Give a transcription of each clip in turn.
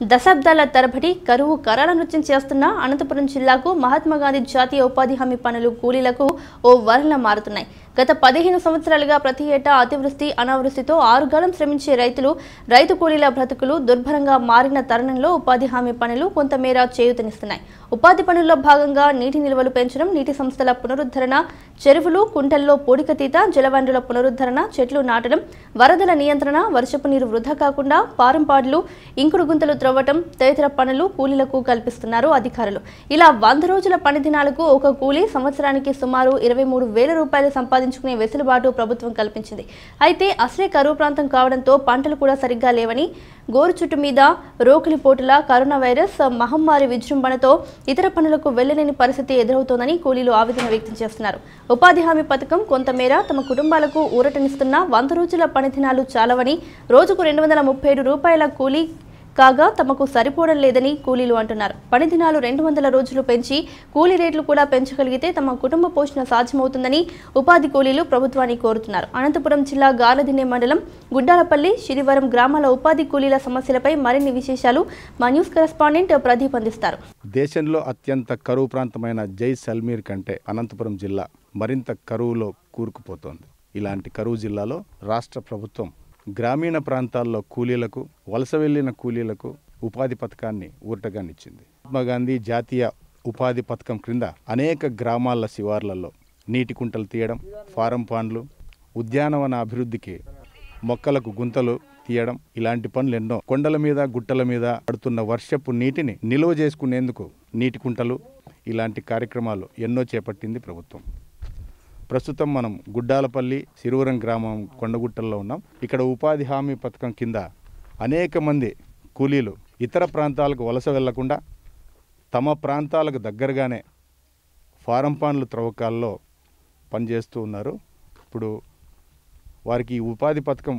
దశాబ్దాల తరబడి కరువు కరాల నృత్యం చేస్తున్న అనంతపురం జిల్లాకు మహాత్మా గాంధీ జాతీయ ఉపాధి హామీ పనులు కూలీలకు ఓ వరంలా మారుతున్నాయి గత పదిహేను సంవత్సరాలుగా ప్రతి ఏటా అతివృష్టి అనావృష్టితో ఆరుగాలం శ్రమించే రైతులు రైతు కూలీల బ్రతుకులు దుర్భరంగా మారిన తరుణంలో ఉపాధి హామీ పనులు కొంతమేర చేయూతనిస్తున్నాయి ఉపాధి పనుల్లో భాగంగా నీటి నిల్వలు పెంచడం నీటి సంస్థల పునరుద్ధరణ చెరువులు కుంటల్లో పూడికతీత జలవనరుల పునరుద్ధరణ చెట్లు నాటడం వరదల నియంత్రణ వర్షపు నీరు వృధా కాకుండా పారంపాడులు ఇంకుడు గుంతలు త్రవ్వటం తదితర పనులు కూలీలకు కల్పిస్తున్నారు అధికారులు ఇలా వంద రోజుల పని దినాలకు ఒక కూలీ సంవత్సరానికి సుమారు ఇరవై మూడు వేల రూపాయలు సంపాదించుకునే వెసులుబాటు ప్రభుత్వం కల్పించింది అయితే అసలే కరువు ప్రాంతం కావడంతో పంటలు కూడా సరిగ్గా లేవని గోరు చుట్టు మీద రోకిలి పోటుల కరోనా వైరస్ మహమ్మారి విజృంభణతో ఇతర పనులకు వెళ్లలేని పరిస్థితి ఎదురవుతోందని కూలీలు ఆవేదన వ్యక్తం చేస్తున్నారు ఉపాధి హామీ పథకం కొంతమేర తమ కుటుంబాలకు ఊరటనిస్తున్న వంద రోజుల పని దినాలు చాలవని రోజుకు రెండు వందల ముప్పై ఏడు రూపాయల కూలీ కాగా తమకు సరిపోవడం లేదని కూలీలు అంటున్నారు పని దినాలు రెండు వందల రోజులు పెంచి కూలీ రేట్లు కూడా పెంచగలిగితే తమ కుటుంబ పోషణ సాధ్యమవుతుందని ఉపాధి కూలీలు ప్రభుత్వాన్ని కోరుతున్నారు అనంతపురం జిల్లా గాలదిన్నె మండలం గుడ్డాలపల్లి శిరివరం గ్రామాల ఉపాధి కూలీల సమస్యలపై మరిన్ని విశేషాలు మా న్యూస్ కరెస్పాండెంట్ ప్రదీప్ అందిస్తారు దేశంలో అత్యంత కరువు ప్రాంతమైన జై సల్మీర్ కంటే అనంతపురం జిల్లా మరింత కరువులో కూరుకుపోతోంది ఇలాంటి కరువు జిల్లాలో రాష్ట్ర ప్రభుత్వం గ్రామీణ ప్రాంతాల్లో కూలీలకు వలస వెళ్లిన కూలీలకు ఉపాధి పథకాన్ని ఊరటగానిచ్చింది మహాత్మాగాంధీ జాతీయ ఉపాధి పథకం క్రింద అనేక గ్రామాల శివార్లలో నీటి కుంటలు తీయడం ఫారం పాండ్లు ఉద్యానవన అభివృద్ధికి మొక్కలకు గుంతలు తీయడం ఇలాంటి పనులు ఎన్నో కొండల మీద గుట్టల మీద పడుతున్న వర్షపు నీటిని నిల్వ చేసుకునేందుకు నీటి కుంటలు ఇలాంటి కార్యక్రమాలు ఎన్నో చేపట్టింది ప్రభుత్వం ప్రస్తుతం మనం గుడ్డాలపల్లి సిరువరం గ్రామం కొండగుట్టల్లో ఉన్నాం ఇక్కడ ఉపాధి హామీ పథకం కింద అనేక మంది కూలీలు ఇతర ప్రాంతాలకు వలస వెళ్లకుండా తమ ప్రాంతాలకు దగ్గరగానే ఫారం పాన్లు త్రవ్వకాల్లో పనిచేస్తూ ఉన్నారు ఇప్పుడు వారికి ఈ ఉపాధి పథకం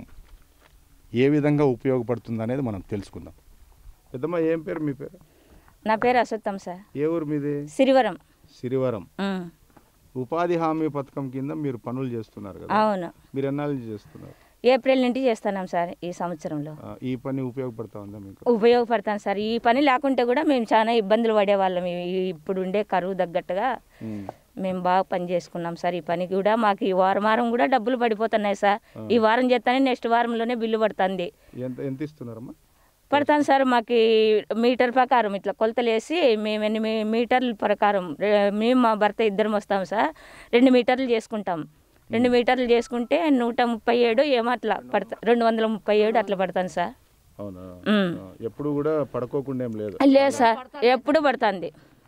ఏ విధంగా ఉపయోగపడుతుంది అనేది మనం తెలుసుకుందాం పెద్దమ్మ ఏం పేరు మీ పేరు నా పేరు అసత్తం సార్ ఏ ఊరు మీది సిరివరం సిరివరం ఉమ్, ఉపాధి హామీ పథకం కింద మీరు పనులు చేస్తున్నారు కదా అవును మీరు ఎన్నాళ్ళ నుంచి చేస్తున్నారు ఏప్రిల్ నుండి చేస్తున్నాం సార్ ఈ సంవత్సరంలో ఆ, ఈ పని ఉపయోగపడతా ఉందా మీకు ఉపయోగపడతాను సార్ ఈ పని లేకుంటే కూడా మేము చాలా ఇబ్బందులు పడేవాళ్ళం ఈ- ఈ ఇప్పుడు ఉండే కరువు తగ్గట్టుగా ఉమ్. మేము బాగా పని చేసుకున్నాం సార్ ఈ పని కూడా మాకు ఈ వారం వారం కూడా డబ్బులు పడిపోతున్నాయి సార్ ఈ వారం చేస్తానే నెక్స్ట్ వారంలోనే బిల్లు పడుతుంది ఎంత ఎంత ఇస్తున్నారమ్మా పడతాను సార్ మాకు ఈ మీటర్ ప్రకారం ఇట్లా కొలతలు వేసి మేము ఎన్ని మీ- మీటర్ల ప్రకారం రె- మేము మా భర్త ఇద్దరం వస్తాం సార్ రెండు మీటర్లు చేసుకుంటాం రెండు మీటర్లు చేసుకుంటే నూట ముప్పై ఏడు ఏమో అట్లా పడతా రెండు వందల ముప్పై ఏడు అట్లా పడతాను సార్ అవునా ఉమ్. ఆ, ఎప్పుడు కూడా పడుకోకుండా ఏం లేదు లేదు సార్ ఎప్పుడు పడుతుంది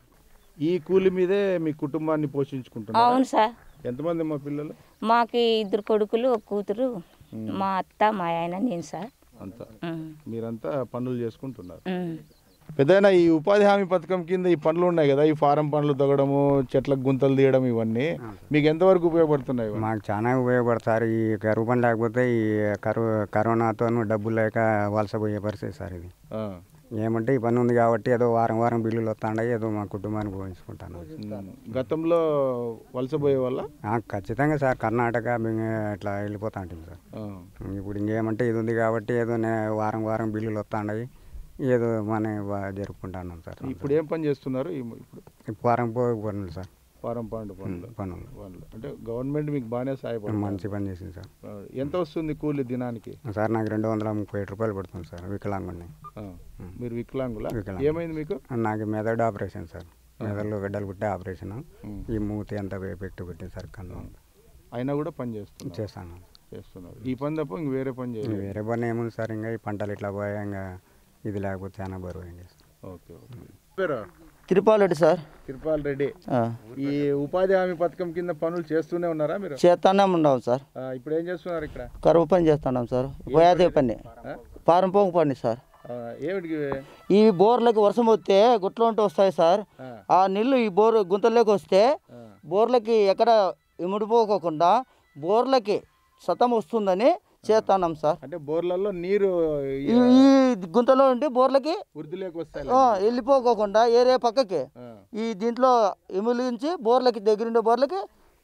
ఈ కూలి మీదే మీ కుటుంబాన్ని పోషించుకుంటున్నారు అవును సార్ ఎంతమంది మా పిల్లలు మాకు ఇద్దరు కొడుకులు ఒక కూతురు మా అత్త మా ఆయన నేను సార్ అంతా ఉమ్. మీరంతా పనులు చేసుకుంటున్నారు ఉమ్. పెద్దయినా ఈ ఉపాధి హామీ పథకం కింద ఈ పనులు ఉన్నాయి కదా ఈ ఫారం పనులు తొగడము చెట్లకు గుంతలు తీయడం ఇవన్నీ మీకు ఎంతవరకు ఉపయోగపడుతున్నాయి ఇవన్నీ? మాకు చాలా ఉపయోగపడతారు ఈ కరువు పని లేకపోతే ఈ కరువు కరోనాతో డబ్బులు లేక వలసపోయే పరిస్థితి సార్ ఇది ఆ. ఏమంటే ఈ పని ఉంది కాబట్టి ఏదో వారం వారం బిల్లులు వస్తాయి ఏదో మా కుటుంబాన్ని పోయించుకుంటాను ఉమ్. గతంలో వలసపోయే వల్ల ఆ, ఖచ్చితంగా సార్ కర్ణాటక బెంగ- ఇట్లా వెళ్ళిపోతా ఉంటుంది సార్ ఆ. ఇప్పుడు ఇంకేమంటే ఇది ఉంది కాబట్టి ఏదో నే వారం వారం బిల్లులు వస్తాయి ఏదో మన బా- జరుపుకుంటున్నాం సార్ ఇప్పుడు ఏం పని చేస్తున్నారు ఈ- ఇప్పుడు ఇప్పుడు వారం పోయి పనులు సార్ ఫారం పాండు పనులు పనులు పనులు అంటే గవర్నమెంట్ మీకు బాగానే సహాయపడుతుంది మంచి పని చేసింది సార్ ఆ, ఎంత వస్తుంది కూలి దినానికి సార్ నాకు రెండు వందల ముప్పై ఏడు రూపాయలు పడుతుంది సార్ వికలాంగుని ఆ. మీరు వికలాంగుల వికలాంగు. ఏమైంది మీకు నాకు మెదడు ఆపరేషన్ సార్ మెదడులో గడ్డలు పుట్టే ఆపరేషన్ ఉమ్. ఈ మూతి అంతా పెట్టి పెట్టి సార్ కన్ను అయినా కూడా పని చేస్తున్నారు చేస్తాను చేస్తున్నారు ఈ పని తప్ప ఇంక వేరే పని చేయలేదు వేరే పని ఏముంది సార్ ఇంకా ఈ పంటలు ఇట్లా పోయా ఇంకా ఇది లేకపోతే చాలా బరువు అయింది ఓకే ఓకే పేరు తిరుపాలరెడ్డి సార్ తిరుపాల్ రెడ్డి ఆ, ఈ ఉపాధి హామీ పథకం కింద పనులు చేస్తూనే ఉన్నారా మీరు చేస్తానే ఉన్నాం సార్ ఆ, ఇప్పుడు ఏం చేస్తున్నారు ఇక్కడ కరువు పని చేస్తున్నాం సార్ పోయాదే పని ఆ? పారం పోగు పని సార్ ఆ, ఏమిటికి ఇవి? ఈ బోర్లకి వర్షం వస్తే గుట్లో ఉంటూ వస్తాయి సార్ ఆ, ఆ నీళ్ళు ఈ బోర్ గుంతల్లోకి వస్తే ఆ, బోర్లకి ఎక్కడ ఇముడిపోకోకుండా బోర్లకి సతం వస్తుందని చేస్తున్నాం సార్ అంటే బోర్లలో నీరు ఈ ఈ గుంతలో ఉండి బోర్లకి వృద్ధిలోకి వస్తాయి ఆ, వెళ్ళిపోకోకుండా ఏరే పక్కకి ఆ, ఈ దీంట్లో ఇమిలించి బోర్లకి దగ్గరుండే బోర్లకి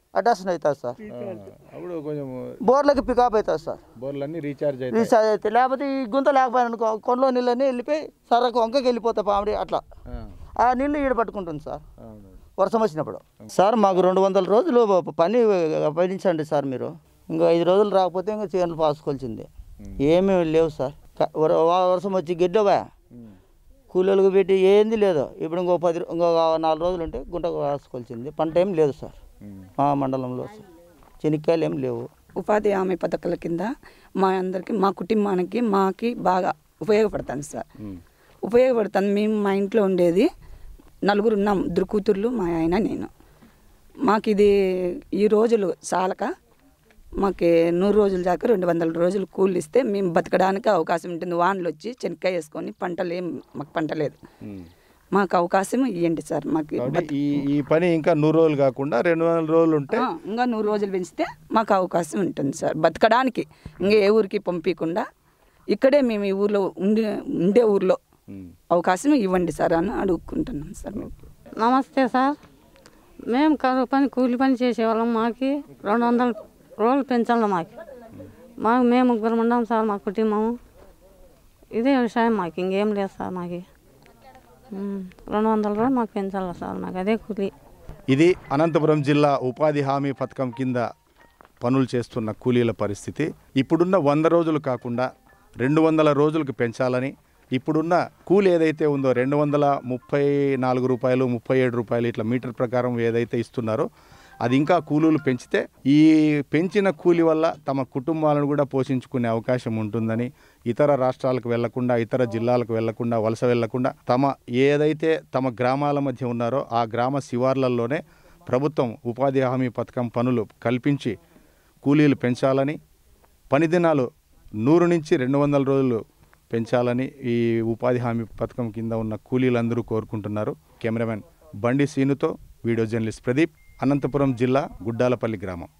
అటాషన్ అవుతుంది సార్ ఆ, అప్పుడు కొంచెం బోర్లకి పికప్ అవుతుంది సార్ బోర్లన్నీ రీఛార్జ్ అయితే రీఛార్జ్ అయితే లేకపోతే ఈ గుంత లేకపోయాను అనుకో కొండలో నీళ్ళన్నీ వెళ్ళిపోయి సరకు వంకకి వెళ్ళిపోతాయి పామిడి అట్లా ఆ నీళ్ళు ఈడ పట్టుకుంటుంది సార్ వర్షం వచ్చినప్పుడు సార్ మాకు రెండు వందల రోజులు పని పడించండి సార్ మీరు ఇంకా ఐదు రోజులు రాకపోతే ఇంకా చేనులు పాసుకోవాల్సిందే ఏమీ లేవు సార్ క- వర- వా- వర్షం వచ్చి గెడ్డవా కూలీలకు పెట్టి ఏంది లేదు ఇప్పుడు ఇంకో పది రో- ఇంకో నాలుగు రోజులు ఉంటే గుంట కాసుకోవాల్సింది పంట ఏం లేదు సార్ మా మండలంలో సార్ చెనిక్కాయలు ఏం లేవు ఉపాధి హామీ పథకాల కింద మా అందరికి మా కుటుంబానికి మాకి బాగా ఉపయోగపడుతుంది సార్ ఉపయోగపడుతుంది మేము మా ఇంట్లో ఉండేది నలుగురు ఉన్నాం ఇద్దరు కూతుర్లు మా ఆయన నేను మాకు ఇది ఈ రోజులు చాలక మాకు నూరు రోజుల దాకా రెండు వందల రోజులు కూలి ఇస్తే మేము బతకడానికి అవకాశం ఉంటుంది వానలు వచ్చి చెనక్కాయ వేసుకొని పంటలు ఏం మాకు పంట లేదు మాకు అవకాశం ఇవ్వండి సార్ మాకు కాబట్టి ఈ ఈ పని ఇంకా నూరు రోజులు కాకుండా రెండు వందల రోజులు ఉంటే ఆ, ఇంకా నూరు రోజులు పెంచితే మాకు అవకాశం ఉంటుంది సార్ బతకడానికి ఇంకా ఏ ఊరికి పంపించకుండా ఇక్కడే మేము ఈ ఊర్లో ఉండే ఉండే ఊర్లో అవకాశం ఇవ్వండి సార్ అని అడుగుకుంటున్నాం సార్ మేము నమస్తే సార్ మేము కరువు పని కూలి పని చేసేవాళ్ళం మాకి రెండు వందల రోజులు పెంచాలి మాకు మాకు మేము ముగ్గురు ఉన్నాం సార్ మా కుటుంబం ఇదే వ్యవసాయం మాకు ఇంకేం లేదు సార్ మాకు ఉమ్, రెండు వందల రోజులు మాకు పెంచాలి సార్ మాకు అదే కూలి ఇది అనంతపురం జిల్లా ఉపాధి హామీ పథకం కింద పనులు చేస్తున్న కూలీల పరిస్థితి ఇప్పుడున్న వంద రోజులు కాకుండా రెండు వందల రోజులకు పెంచాలని ఇప్పుడున్న కూలి ఏదైతే ఉందో రెండు వందల ముప్పై నాలుగు రూపాయలు ముప్పై ఏడు రూపాయలు ఇట్లా మీటర్ ప్రకారం ఏదైతే ఇస్తున్నారో అది ఇంకా కూలీలు పెంచితే ఈ పెంచిన కూలి వల్ల తమ కుటుంబాలను కూడా పోషించుకునే అవకాశం ఉంటుందని ఇతర రాష్ట్రాలకు వెళ్లకుండా ఇతర జిల్లాలకు వెళ్లకుండా వలస వెళ్లకుండా తమ ఏదైతే తమ గ్రామాల మధ్య ఉన్నారో ఆ గ్రామ శివార్లలోనే ప్రభుత్వం ఉపాధి హామీ పథకం పనులు కల్పించి కూలీలు పెంచాలని పని దినాలు నూరు నుంచి రెండు వందల రోజులు పెంచాలని ఈ ఉపాధి హామీ పథకం కింద ఉన్న కూలీలందరూ కోరుకుంటున్నారు కెమెరామెన్ బండి సీనుతో వీడియో జర్నలిస్ట్ ప్రదీప్ అనంతపురం జిల్లా గుడ్డాలపల్లి గ్రామం